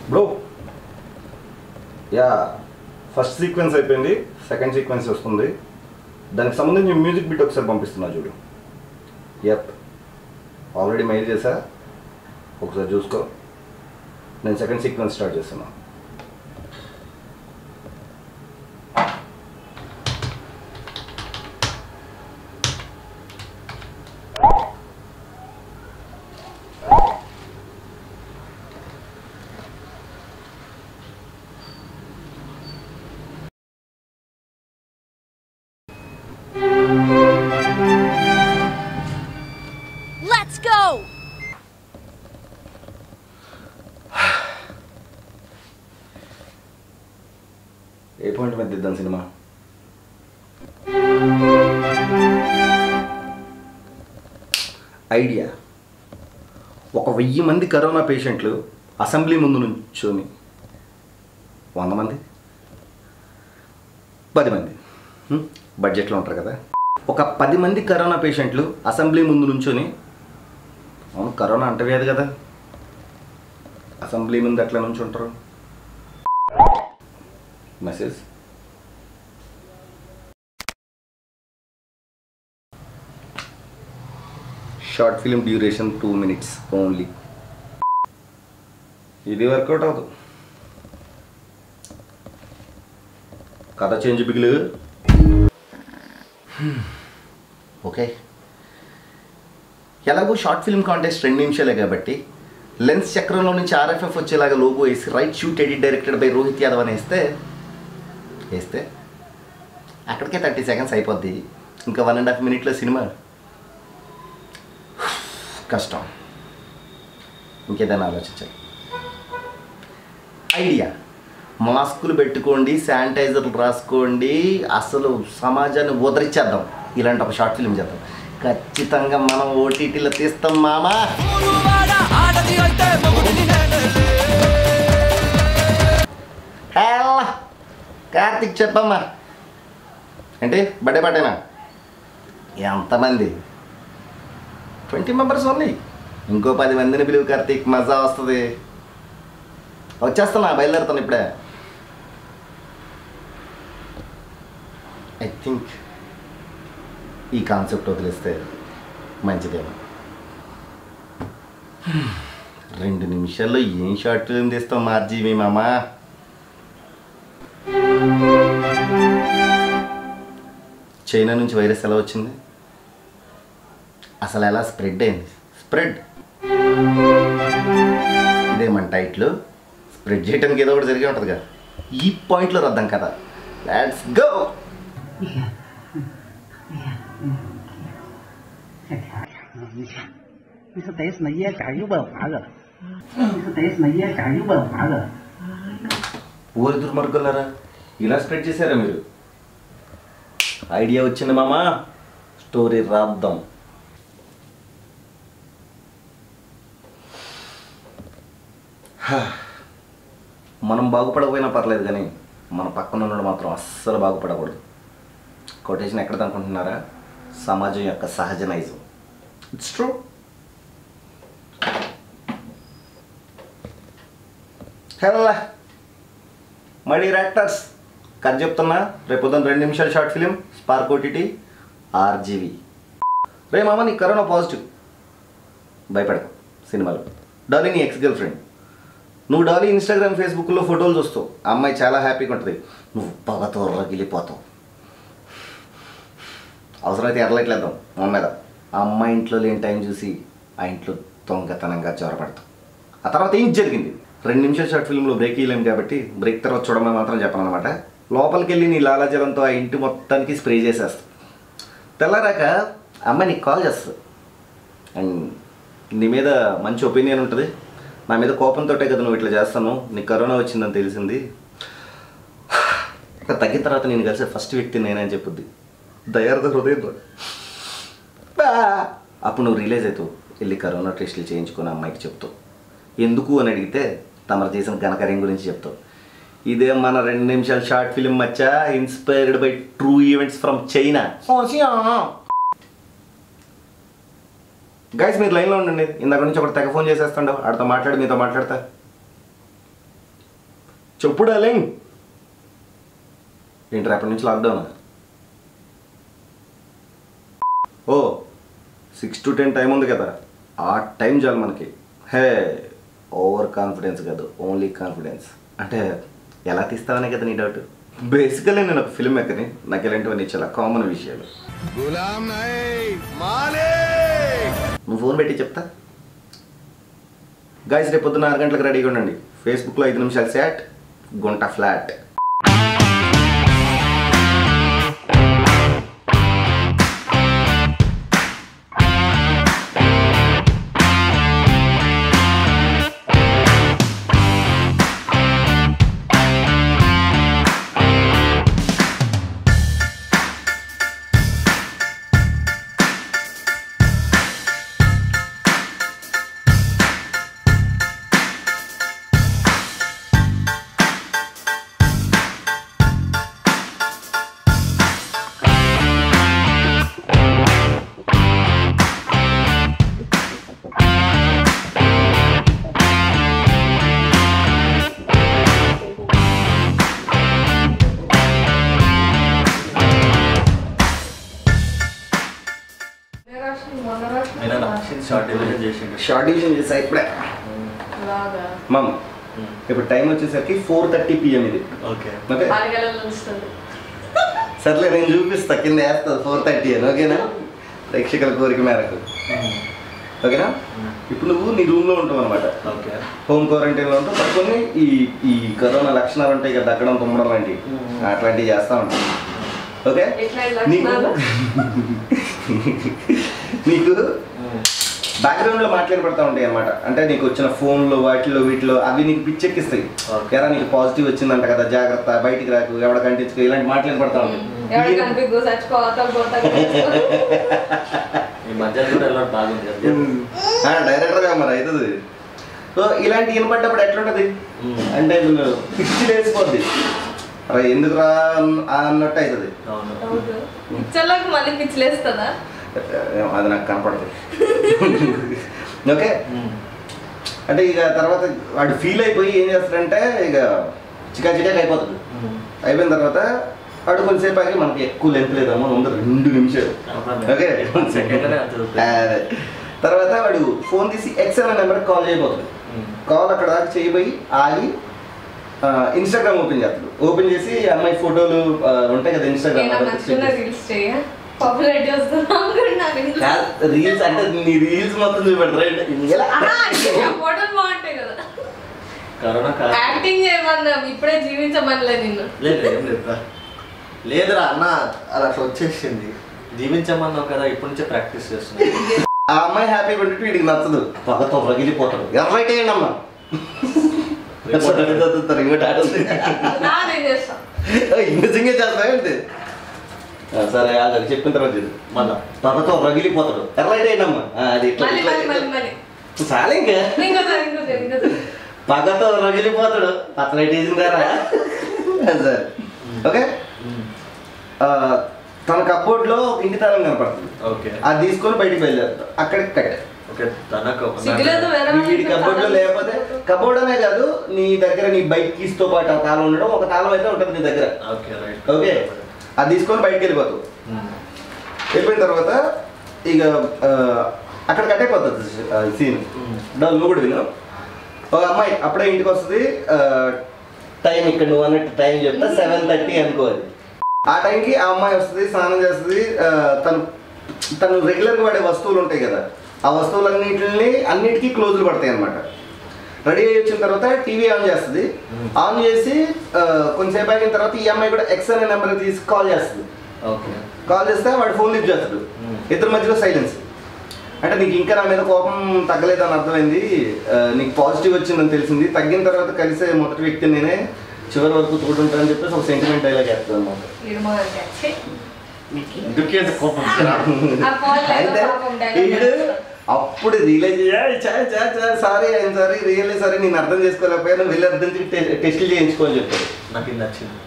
Bro yeah first sequence అయిపోయింది second sequence వస్తుంది దానికి సంబంధించి మ్యూజిక్ బిట్ ఒకసారి పంపిస్తున్నా చూడు యప్ ఆల్రెడీ మెయిల్ చేసా ఒకసారి చూసుకో నేను సెకండ్ సీక్వెన్స్ స్టార్ట్ చేస్తున్నా Let's go! ఏ పాయింట్ మీద దిద్దాం సినిమా ఐడియా ఒక వెయ్యి మంది కరోనా పేషెంట్లు అసెంబ్లీ ముందు నుంచోని వంద మంది పది మంది హ్మ్? బడ్జెట్లో ఉంటారు కదా ఒక పది మంది కరోనా పేషెంట్లు అసెంబ్లీ ముందు నుంచొని అవును కరోనా అంటవేది కదా అసెంబ్లీ ముందు ఎట్లా నుంచి ఉంటారు message short film duration two minutes only ఇది వర్కౌట్ అవ్వదు కథ చేంజ్ బిగులు ఓకే ఎలాగో షార్ట్ ఫిల్మ్ కాంటెస్ట్ రెండు నిమిషాలే కాబట్టి లెన్స్ చక్రంలో నుంచి ఆర్ఎఫ్ఎఫ్ వచ్చేలాగా లోగో వేసి right shoot edit directed by Rohit Yadav అని వేస్తే వేస్తే అక్కడికే థర్టీ సెకండ్స్ అయిపోద్ది ఇంకా వన్ అండ్ హాఫ్ మినిట్లో సినిమా కష్టం ఇంకేదైనా ఆలోచించాలి ఐడియా మాస్కులు పెట్టుకోండి శానిటైజర్లు రాసుకోండి అసలు సమాజాన్ని ఉదరిచ్చేద్దాం ఇలాంటి ఒక షార్ట్ ఫిల్మ్ చేద్దాం ఖచ్చితంగా మనం ఓటీటీలో తీస్తాం మామా హేళ. కార్తిక్ చెప్పమ్మా ఏంటి బర్త్డే పాటేనా ఎంతమంది ట్వంటీ మెంబర్స్ ఓన్లీ ఇంకో పది మందిని పిలువు కార్తీక్ మజా వస్తుంది వచ్చేస్తున్నా బయలుదేరుతాను ఇప్పుడే ఐ థింక్ ఈ కాన్సెప్ట్ వదిలేస్తే మంచిదేమో రెండు నిమిషాల్లో ఏం షార్ట్ ఫిల్మ్ తీస్తాం మార్జీ మామా చైనా నుంచి వైరస్ ఎలా వచ్చింది అసలు ఎలా స్ప్రెడ్ అయింది స్ప్రెడ్ ఇదే మన టైట్లో స్ప్రెడ్ చేయడానికి ఏదో ఒకటి జరిగే ఉంటుంది కదా ఈ పాయింట్లో రద్దాం కదా లెట్స్ గో 你看，你是得是那也干有文化个，你是得是那也干有文化个。 ఊరి దుర్మార్గులారా ఇలా స్ప్రెడ్ చేశారా మీరు ఐడియా వచ్చింది మామా స్టోరీ రాద్దాం హా. మనం బాగుపడకపోయినా పర్లేదు కానీ మన పక్కన ఉన్నాడు మాత్రం అస్సలు బాగుపడకూడదు కొటేషన్ ఎక్కడ అనుకుంటున్నారా సమాజం యొక్క సహజ నైజం it's true hella my actors కథ చెప్తున్నా రేపు పొద్దున్న రెండు నిమిషాలు short film spark OTT RGV రే మామ నీ కరోనా పాజిటివ్ భయపడకు సినిమాలో డాలీ నీ ఎక్స్ గర్ల్ ఫ్రెండ్ నువ్వు డాలీ ఇన్స్టాగ్రామ్ ఫేస్బుక్లో ఫోటోలు చూస్తావు ఆ అమ్మాయి చాలా హ్యాపీగా ఉంటుంది నువ్వు పగతో రగిలిపోతావు అవసరమైతే ఎర్రలైట్లేద్దాం మొన్న మీద ఆ అమ్మాయి ఇంట్లో లేని టైం చూసి ఆ ఇంట్లో దొంగతనంగా జ్వరపడతాం ఆ తర్వాత ఏం జరిగింది రెండు నిమిషాల షార్ట్ ఫిల్మ్లో బ్రేక్ ఇవ్వలేం కాబట్టి బ్రేక్ తర్వాత చూడమని మాత్రం చెప్పను అనమాట లోపలికి వెళ్ళి నీ లాలాజలంతో ఆ ఇంటి మొత్తానికి స్ప్రే చేసేస్తాం తెల్లారాక అమ్మాయి నీకు కాల్ చేస్తుంది అండ్ నీ మీద మంచి ఒపీనియన్ ఉంటుంది నా మీద కోపంతో కదా నువ్వు ఇట్లా చేస్తాను నీకు కరోనా వచ్చిందని తెలిసింది ఇంకా తగ్గిన తర్వాత నేను కలిసే ఫస్ట్ వ్యక్తి నేనని చెప్పుద్ది దయార్థ హృదయంతో బా! అప్పుడు నువ్వు రిలీజ్ అవుతావు వెళ్ళి కరోనా టెస్టులు చేయించుకుని అమ్మాయికి చెప్తావు ఎందుకు అని అడిగితే తమరు చేసిన ఘనకార్యం గురించి చెప్తావు ఇదే మన రెండు నిమిషాల షార్ట్ ఫిలిం మచ్చా inspired by true events from China guys మీరు లైన్లో ఉండండి ఇందాక నుంచి ఒకటి తెగ ఫోన్ చేసేస్తాడు ఆడితో మాట్లాడి మీతో మాట్లాడతా చెప్పు డార్లింగ్ ఏంటి రేపటి నుంచి లాక్డౌన్ ఓ సిక్స్ టు టెన్ టైం ఉంది కదా ఆ టైం చాలు మనకి హే ఓవర్ కాన్ఫిడెన్స్ కాదు ఓన్లీ కాన్ఫిడెన్స్ అంటే ఎలా తీస్తావనే కదా నీ డౌట్ బేసికల్లీ నేను ఒక ఫిల్మ్ మేకర్ని నాకు ఇలాంటివన్నీ చాలా కామన్ విషయాలు गुलाम नहीं मालिक నువ్వు ఫోన్ పెట్టి చెప్తా గాయస్ రేపు పొద్దున్న ఆరు గంటలకు రెడీగా ఉండండి ఫేస్బుక్లో ఐదు నిమిషాలు శాట్ గుంట ఫ్లాట్ నేను రాసింది షార్ట్ డివిజన్ చేసిండు షార్ట్ డివిజన్ చేసా ఇప్పుడే బాగా మమ్ ఇప్పుడు టైం వచ్చేసరికి ఫోర్ థర్టీ పిఎం ఇది ఓకే ఓకే ఆరుగలలో వస్తుంది సర్లే నేను చూపిస్తా కింద వేస్తుంది ఫోర్ థర్టీ అని ఓకేనా ప్రేక్షకుల కోరిక మేరకు ఓకేనా ఇప్పుడు నువ్వు నీ రూమ్లో ఉంటావు అనమాట ఓకే హోమ్ క్వారంటైన్లో ఉంటావు పట్టుకొని ఈ ఈ కరోనా లక్షణాలు ఉంటాయి కదా దగ్గడం తుమ్మడం లాంటివి మ్మ్. అట్లాంటివి చేస్తా ఉంటాం ఓకే ఎట్లాంటి నీకు లక్షణాలు? నీకు బ్యాక్గ్రౌండ్లో మాట్లాడబడతా ఉంటాయి అనమాట అంటే నీకు వచ్చిన ఫోన్లో వాటిలో వీటిలో అవి నీకు పిచ్చెక్కిస్తాయి Okay. ఎరా నీకు పాజిటివ్ వచ్చిందంట కదా జాగ్రత్త బయటికి రాకు ఎవడ కంటించుకో ఇలాంటి మాట్లాడబడతా ఎవరు ఉంటాయి కనిపించు చచ్చిపో అవతల పోతా ఈ మధ్య కూడా ఎలా బాగుంది కదా డైరెక్టర్గా మరి అవుతుంది సో ఇలాంటి వినపడ్డప్పుడు ఎట్లుంటది మ్మ్. అంటే నువ్వు పిచ్చి లేసిపోద్ది అరే ఎందుకు రా అన్నట్టు అవుతుంది అవును పిచ్చర్లకు మళ్ళీ పిచ్చిలేస్తుందా అది నాకు కనపడదు ఓకే అంటే ఇక తర్వాత వాడు ఫీల్ అయిపోయి ఏం చేస్తాడంటే ఇక చికా చికాకి అయిపోతుంది అయిపోయిన తర్వాత వాడు కొంచెంసేపు ఆగి మనకి ఎక్కువ లెంత్ లేదమ్మా ముందు రెండు నిమిషాలు ఓకే సెకండ్ అంత అదే. తర్వాత వాడు ఫోన్ తీసి ఎక్స్ అనే నెంబర్కి కాల్ చేయబోతుంది కాల్ అక్కడ దాకా చేయబోయి ఆగి ఇన్స్టాగ్రామ్ ఓపెన్ చేస్తాడు ఓపెన్ చేసి అమ్మాయి ఫోటోలు ఆ, ఉంటాయి కదా నేను నచ్చుకున్న ఇన్స్టాగ్రామ్ రీల్స్ చేయ పాపులారిటీ వస్తున్నాను రీల్స్ అంటే నీ రీల్స్ మొత్తం చూపెడతారు ఫోటోలు బాగుంటాయి కదా కరోనా కాదు యాక్టింగ్ చేయమన్నా ఇప్పుడే జీవించమనలే నిన్ను లేదు ఏం లేదు లేదురా అన్న అది అట్లా వచ్చేసింది జీవించమన్నావు కదా ఇప్పటి నుంచే ప్రాక్టీస్ చేస్తున్నా ఆ అమ్మాయి హ్యాపీగా ఉంటే వీడికి నచ్చదు పక్కతో రగిలిపోతాడు ఎర్రైట్ అయ్యండి అమ్మా ఇంకోటి ఆట ఉంది నా నేను చేస్తా నిజంగా చేస్తావేంటి ఆ, సరే అది చెప్పిన తర్వాత చెప్పు. మళ్ళా పక్కతో రగిలిపోతాడు ఎర్రైట్ అయ్యండి అమ్మా ఆ, అది ఇట్లా మళ్ళీ ఇట్లా, మళ్ళీ మళ్ళీ ఇట్లా. మళ్ళీ చాలే ఇంకా ఇంకోసారి ఇంకోసారి ఇంకోసారి పక్కతో రగిలిపోతాడు అట్లా వేసిన కదా సరే ఓకే ఆ, తన కబోర్డ్లో ఇంటి తాళం కనపడుతుంది ఓకే అది తీసుకొని బయటికి బయలుదేరుతాడు అక్కడికి కట్టే ఓకే తనకు సిగ్గులేదు వేరే నీ వీడి కబోర్డ్లో లేకపోతే కబోర్డ్ అనే కాదు నీ దగ్గర నీ బైక్ కీస్ తో పాటు ఆ తాళం ఉండడం ఒక తాళం అయితే ఉంటుంది నీ దగ్గర ఓకే రైట్ ఓకే అది తీసుకొని బయటికి వెళ్ళిపోతావు వెళ్ళిపోయిన తర్వాత ఇక ఆ, అక్కడ కట్టేపోతుంది సీన్ డల్ నువ్వు కూడా విను ఒక అమ్మాయి అప్పుడే ఇంటికి వస్తుంది టైం ఇక్కడ నువ్వు అన్నట్టు టైం చెప్తా సెవెన్ థర్టీ అనుకోవాలి ఆ టైంకి ఆ అమ్మాయి వస్తుంది స్నానం చేస్తుంది ఆ, తను తను రెగ్యులర్గా వాడే వస్తువులు ఉంటాయి కదా ఆ వస్తువులన్నింటిని అన్నిటికీ క్లోజులు పడతాయి అనమాట రెడీ అయ్యి వచ్చిన తర్వాత టీవీ ఆన్ చేస్తుంది ఆన్ చేసి ఆ, కొంతసేపు అయిన తర్వాత ఈ అమ్మాయి కూడా ఎక్స్ అనే నెంబర్ తీసి కాల్ చేస్తుంది ఓకే కాల్ చేస్తే వాడు ఫోన్ లిఫ్ట్ చేస్తాడు Hmm. ఇద్దరి మధ్యలో సైలెన్స్ అంటే నీకు ఇంకా నా మీద కోపం తగ్గలేదని అర్థమైంది ఆ, నీకు పాజిటివ్ వచ్చిందని తెలిసింది తగ్గిన తర్వాత కలిసే మొదటి వ్యక్తి నేనే చివరి వరకు తోడుంటానని చెప్పేసి ఒక సెంటిమెంట్ డైలాగ్ వేస్తుంది అనమాట ఈడు మొదటి వచ్చి. ఎందుకేంత కోపం ఆ ఫోన్ లేదు అయితే పాపం dialogue ఈడు చేస్తాడు. అప్పుడు రియలైజ్ సారీ ఆయన సారీ రియల్లీ సారీ నేను అర్థం చేసుకోలేకపోయాను వెళ్ళి అర్థం చేసి టెస్టులు చేయించుకోని చెప్తాడు నాకు ఇది నచ్చింది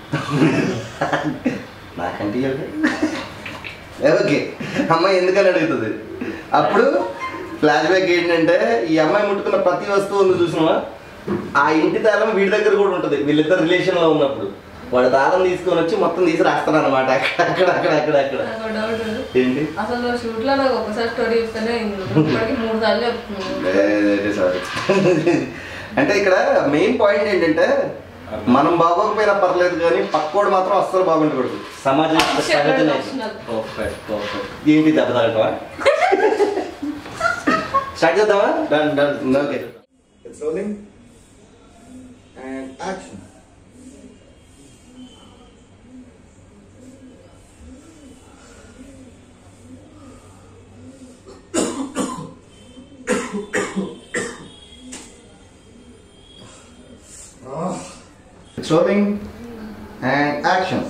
నాకంటే ఓకే అమ్మాయి ఎందుకని అడుగుతుంది అప్పుడు ఫ్లాష్ బ్యాక్ ఏంటంటే ఈ అమ్మాయి ముట్టుకున్న ప్రతి వస్తువు ఉంది చూసినావా ఆ ఇంటి తాళం వీడి దగ్గర కూడా ఉంటుంది వీళ్ళిద్దరు రిలేషన్ లో ఉన్నప్పుడు వాడు తాళం తీసుకొని వచ్చి మొత్తం తీసి రాస్తాను అనమాట అక్కడ అక్కడ అక్కడ అక్కడ అక్కడ నాకు డౌట్ ఏంటి అసలు షూట్ లో నాకు ఒకసారి స్టోరీ చెప్తేనే ఇప్పటికి మూడు సార్లు చెప్తున్నాను సారీ అంటే ఇక్కడ మెయిన్ పాయింట్ ఏంటంటే మనం బాగోకపోయినా పర్లేదు కానీ పక్కోడు మాత్రం అస్సలు బాగుండకూడదు సమాజం యొక్క సహజ నైజం. పర్ఫెక్ట్ పర్ఫెక్ట్ ఏంటి దెబ్బ తాగటమా స్టార్ట్ చేద్దామా done done okay it's rolling and action It's rolling and action.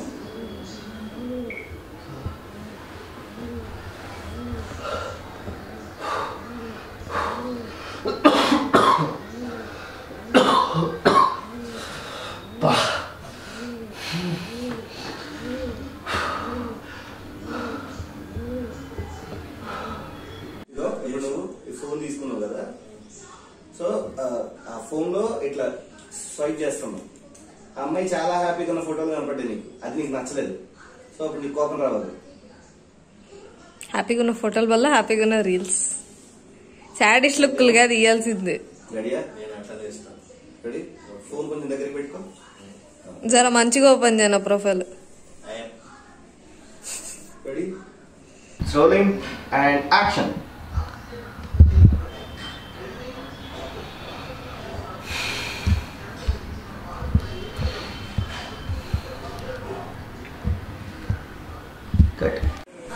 ఇదో ఇప్పుడు నువ్వు ఈ ఫోన్ తీసుకున్నావు కదా సో ఆ, ఆ ఫోన్ లో ఇట్లా స్వైప్ చేస్తున్నావు ఆ అమ్మాయి చాలా హ్యాపీగా ఉన్న ఫోటోలు కనపడ్డాయి నీకు అది నీకు నచ్చలేదు సో అప్పుడు నీకు కోపం రావాలి హ్యాపీగా ఉన్న ఫోటోల వల్ల హ్యాపీగా ఉన్న రీల్స్ సాడిష్ లుక్లుగా తీయాల్సిందే రెడీయా నేను అట్లా చేస్తాను రెడీ ఫోన్ కొంచెం దగ్గరికి పెట్టుకో జర మంచిగా ఓపెన్ చేయను profile ready rolling and action cut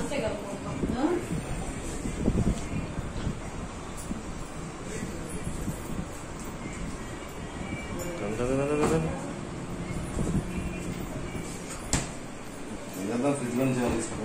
fridge నుంచి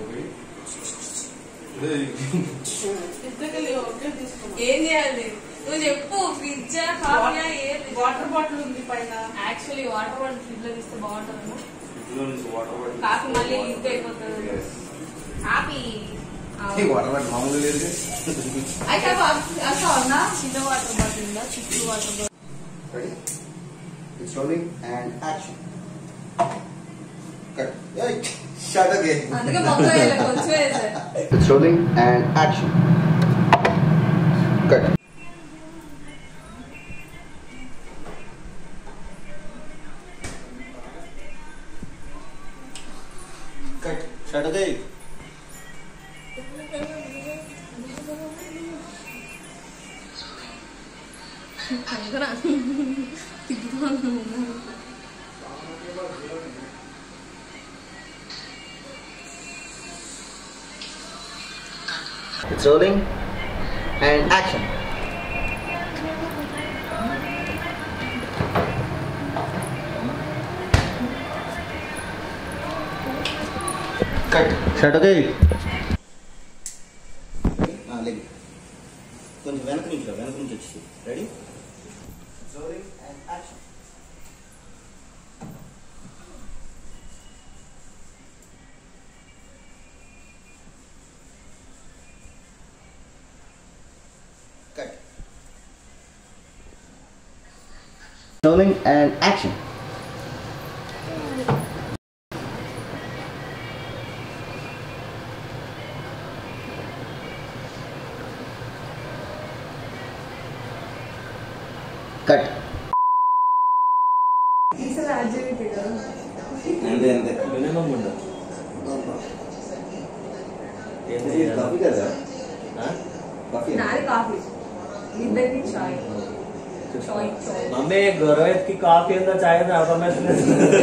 ఏం చేయాలి నువ్వు చెప్పు ఫ్రిడ్జ్ కాఫీయా ఏది వాటర్ బాటిల్ ఉంది పైన యాక్చువల్లీ వాటర్ బాటిల్ ఫ్రిడ్జ్ లో తీస్తే బాగుంటుంది ఫ్రిడ్జ్లో నుంచి వాటర్ బాటిల్ కాఫీ మళ్ళీ లీక్ అయిపోతుంది కాఫీ వాటర్ బాటిల్ మామూలు లేదు అయితే అసలు అన్నా చిన్న వాటర్ బాటిల్ ఉందా చిక్కు water bottle Ready? It's rolling and action. Cut. Hey, shut again. అందుకే మొత్తం ఇలా కొంచెం వేసారు It's rolling and action. Cut. Cut. Shut again. It's rolling and action. Cut. Shut again. Leg కొంచెం వెనక నుంచి రా, వెనక నుంచి వచ్చి ready rolling and action cut rolling and action cut అంతే అంతే మినిమం ఉండదు ఏంటి ఇది కాఫీ కదా ఆ? కాఫీ నాది కాఫీ ఇద్దరికి చాయ్ చాయ్ చాయ్ మమ్మీ గొరవేత్కి కాఫీ ఉందా చాయ్ ఉందా అర్థమవుతుంది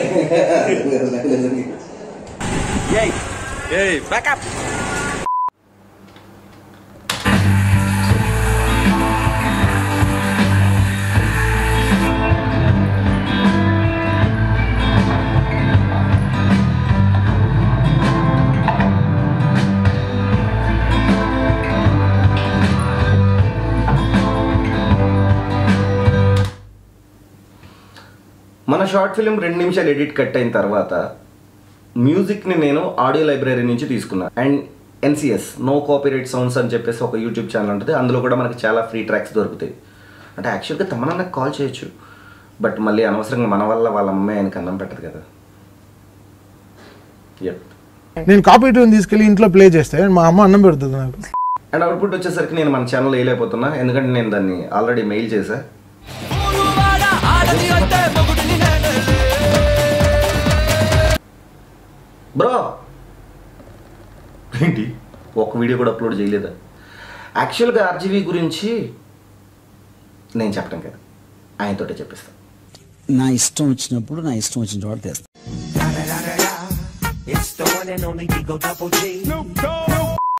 మన షార్ట్ ఫిలిం రెండు నిమిషాలు ఎడిట్ కట్ అయిన తర్వాత మ్యూజిక్ని నేను ఆడియో లైబ్రరీ నుంచి తీసుకున్నాను and NCS no copyright sounds అని చెప్పేసి ఒక యూట్యూబ్ ఛానల్ ఉంటుంది అందులో కూడా మనకి చాలా ఫ్రీ ట్రాక్స్ దొరుకుతాయి అంటే యాక్చువల్గా తమనన్నకు కాల్ చేయొచ్చు బట్ మళ్ళీ అనవసరంగా మన వల్ల వాళ్ళ అమ్మాయి ఆయనకి అన్నం పెట్టదు కదా Yep. నేను కాపీ ట్యూన్ తీసుకెళ్ళి ఇంట్లో ప్లే చేస్తే మా అమ్మ అన్నం పెడుతుంది నాకు అండ్ అవుట్పుట్ వచ్చేసరికి నేను మన ఛానల్ వేయలేకపోతున్నా ఎందుకంటే నేను దాన్ని ఆల్రెడీ మెయిల్ చేశా బ్రో ఏంటి ఒక వీడియో కూడా అప్లోడ్ చేయలేదా యాక్చువల్గా ఆర్జీవీ గురించి నేను చెప్పడం కదా ఆయనతోటే చెప్పిస్తాను నా ఇష్టం వచ్చినప్పుడు నా ఇష్టం వచ్చిన చోట తెస్తా Snoop Dogg.